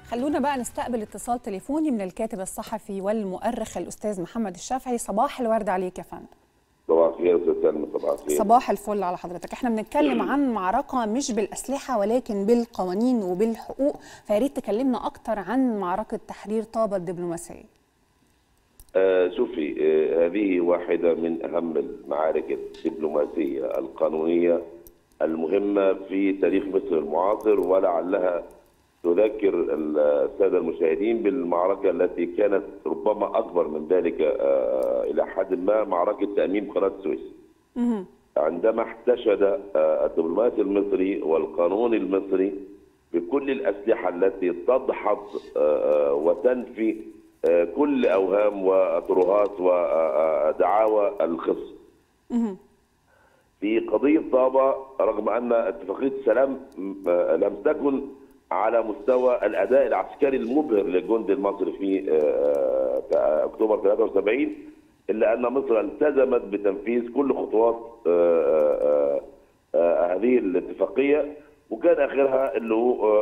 خلونا بقى نستقبل اتصال تليفوني من الكاتب الصحفي والمؤرخ الاستاذ محمد الشافعي صباح الورد عليك يا فندم صباح الخير استاذ سلمى صباح الخير صباح الفل على حضرتك احنا بنتكلم عن معركه مش بالاسلحه ولكن بالقوانين وبالحقوق فيا ريت تكلمنا اكتر عن معركه تحرير طابه الدبلوماسيه آه شوفي آه هذه واحده من اهم المعارك الدبلوماسيه القانونيه المهمه في تاريخ مصر المعاصر ولعلها تذكر الساده المشاهدين بالمعركه التي كانت ربما اكبر من ذلك آه الى حد ما معركه تاميم قناه السويس. عندما احتشد الدبلوماسي المصري والقانون المصري بكل الاسلحه التي تدحض وتنفي كل اوهام وترهات ودعاوى الخصم. في قضيه طابه رغم ان اتفاقيه السلام لم تكن على مستوى الاداء العسكري المبهر للجند المصري في اكتوبر 73 الا ان مصر التزمت بتنفيذ كل خطوات هذه الاتفاقيه وكان اخرها اللي هو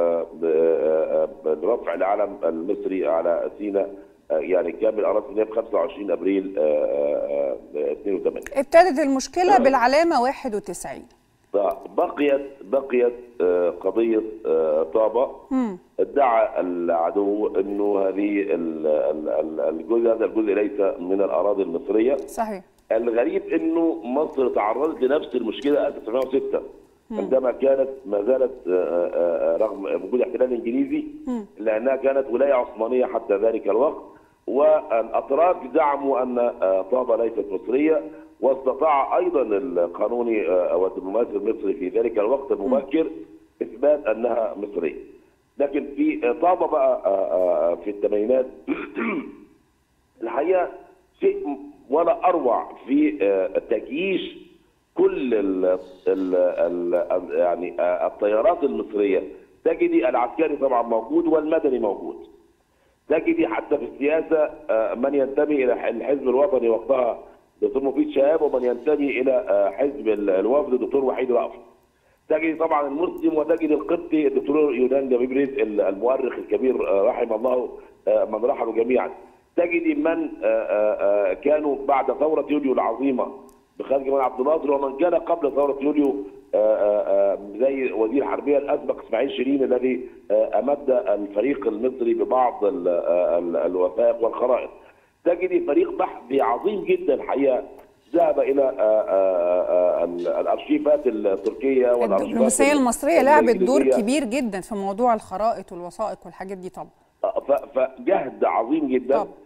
رفع العلم المصري على سيناء يعني كامل اراضي سيناء ب 25 ابريل 82 ابتدت المشكله بالعلامه 91 بقيت بقيت قضيه طابه ادعى العدو انه هذه الجزء هذا الجزء ليس من الاراضي المصريه صحيح الغريب انه مصر تعرضت لنفس المشكله 1906 عندما كانت ما زالت رغم وجود احتلال انجليزي لانها كانت ولايه عثمانيه حتى ذلك الوقت والاتراك زعموا ان طابه ليست مصريه واستطاع ايضا القانوني او الدبلوماسي المصري في ذلك الوقت المبكر اثبات انها مصريه. لكن في طابه بقى في الثمانينات الحقيقه شيء ولا اروع في تجييش كل ال ال ال يعني الطيارات المصريه تجدي العسكري طبعا موجود والمدني موجود. تجدي حتى في السياسه من ينتمي الى الحزب الوطني وقتها دكتور مفيد شهاب ومن ينتمي الى حزب الوفد الدكتور وحيد رأفت. تجد طبعا المسلم وتجد القبطي الدكتور يونان جميل رزق المؤرخ الكبير رحم الله من رحمه جميعا. تجد من كانوا بعد ثوره يوليو العظيمه بخارج جمال عبد الناصر ومن كان قبل ثوره يوليو زي وزير الحربيه الاسبق اسماعيل شيرين الذي امد الفريق المصري ببعض الوثائق والخرائط. تجدي فريق بحثي عظيم جدا الحقيقه ذهب الى الارشيفات التركيه والارشيفات الدبلوماسيه المصريه لعبت دور كبير جدا في موضوع الخرائط والوثائق والحاجات دي طبعا فجهد عظيم جدا طب.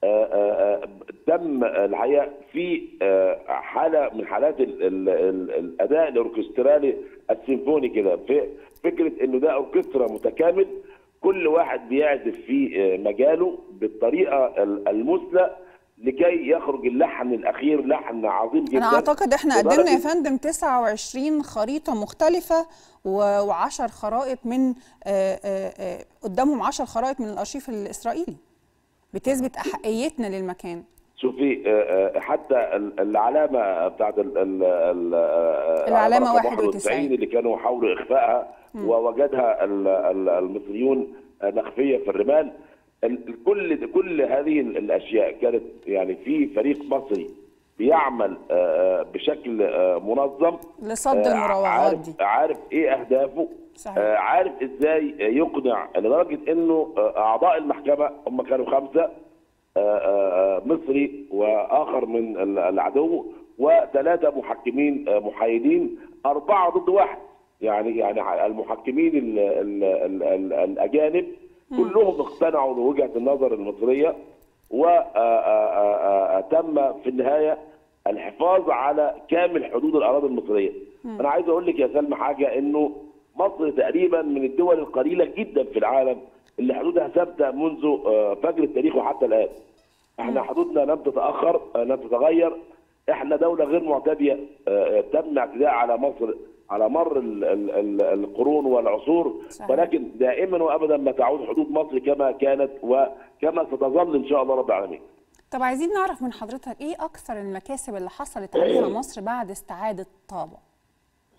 تم الحقيقه في حاله من حالات ال ال ال الاداء الاوركسترالي السيمفوني كده في فكره انه ده اوركسترا متكامل كل واحد بيعزف في مجاله بالطريقه المثلى لكي يخرج اللحن الاخير لحن عظيم جدا انا اعتقد احنا قدمنا يا فندم 29 خريطه مختلفه و10 خرائط من آآ آآ قدامهم 10 خرائط من الارشيف الاسرائيلي بتثبت احقيتنا للمكان شوفي حتى العلامه بتاعت العلامه 91 اللي كانوا حاولوا اخفائها ووجدها المصريون مخفيه في الرمال كل كل هذه الاشياء كانت يعني في فريق مصري بيعمل بشكل منظم لصد المراوغات دي عارف ايه اهدافه صحيح. عارف ازاي يقنع لدرجه انه اعضاء المحكمه هم كانوا خمسه مصري واخر من العدو وثلاثه محكمين محايدين اربعه ضد واحد يعني يعني المحكمين ال ال ال ال الاجانب كلهم اقتنعوا بوجهه النظر المصريه وتم في النهايه الحفاظ على كامل حدود الاراضي المصريه. م. انا عايز اقول لك يا سلمى حاجه انه مصر تقريبا من الدول القليله جدا في العالم اللي حدودها ثابته منذ فجر التاريخ وحتى الان. احنا حدودنا لم تتاخر لم تتغير احنا دوله غير معتديه تم اعتداء على مصر على مر ال ال ال القرون والعصور صحيح. ولكن دائما وابدا ما تعود حدود مصر كما كانت وكما ستظل ان شاء الله رب العالمين. طب عايزين نعرف من حضرتك ايه اكثر المكاسب اللي حصلت عليها مصر بعد استعاده طابه؟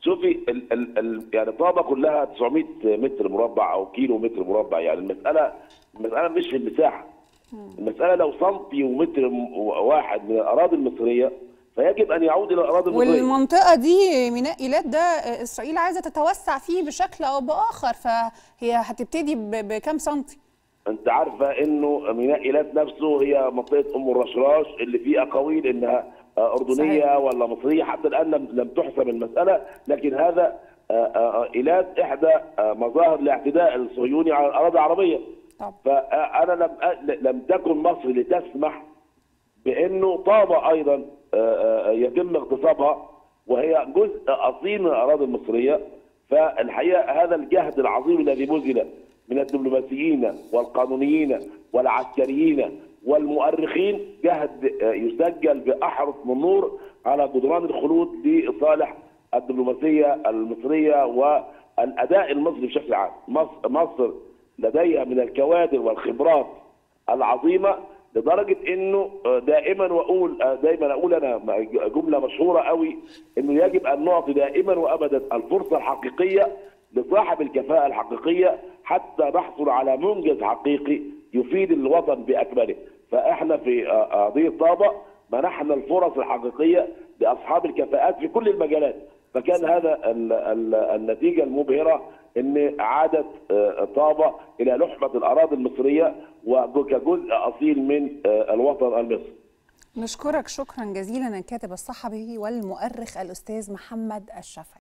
شوفي ال ال ال يعني طابه كلها 900 متر مربع او كيلو متر مربع يعني المساله المساله مش في المساحه المساله لو سنتي ومتر م- واحد من الاراضي المصريه فيجب ان يعود الى الاراضي المصريه والمنطقه دي ميناء ايلات ده آه، اسرائيل عايزه تتوسع فيه بشكل او باخر فهي هتبتدي ب- بكام سنتي انت عارفه انه ميناء ايلات نفسه هي منطقه ام الرشراش اللي فيه اقاويل انها آه، اردنيه صحيح. ولا مصريه حتى الان لم لم تحسم المساله لكن هذا آه، آه، ايلات احدى آه، مظاهر الاعتداء الصهيوني على الاراضي العربيه طب فانا لم أ- لم تكن مصر لتسمح بانه طابه ايضا آه، آه، يتم اغتصابها وهي جزء اصيل من الاراضي المصريه فالحقيقه هذا الجهد العظيم الذي بذل من الدبلوماسيين والقانونيين والعسكريين والمؤرخين جهد آه، يسجل باحرف من نور على جدران الخلود لصالح الدبلوماسيه المصريه والاداء المصري بشكل عام مصر, مصر لديها من الكوادر والخبرات العظيمه لدرجه انه دائما واقول دايما اقول انا جمله مشهوره قوي انه يجب ان نعطي دائما وابدا الفرصه الحقيقيه لصاحب الكفاءه الحقيقيه حتى نحصل على منجز حقيقي يفيد الوطن باكمله فاحنا في قضيه طابه منحنا الفرص الحقيقيه لاصحاب الكفاءات في كل المجالات فكان هذا ال ال النتيجه المبهره ان عادت آه، طابه الى لحمه الاراضي المصريه وكجزء اصيل من آه، الوطن المصري. نشكرك شكرا جزيلا الكاتب الصحفي والمؤرخ الاستاذ محمد الشافعي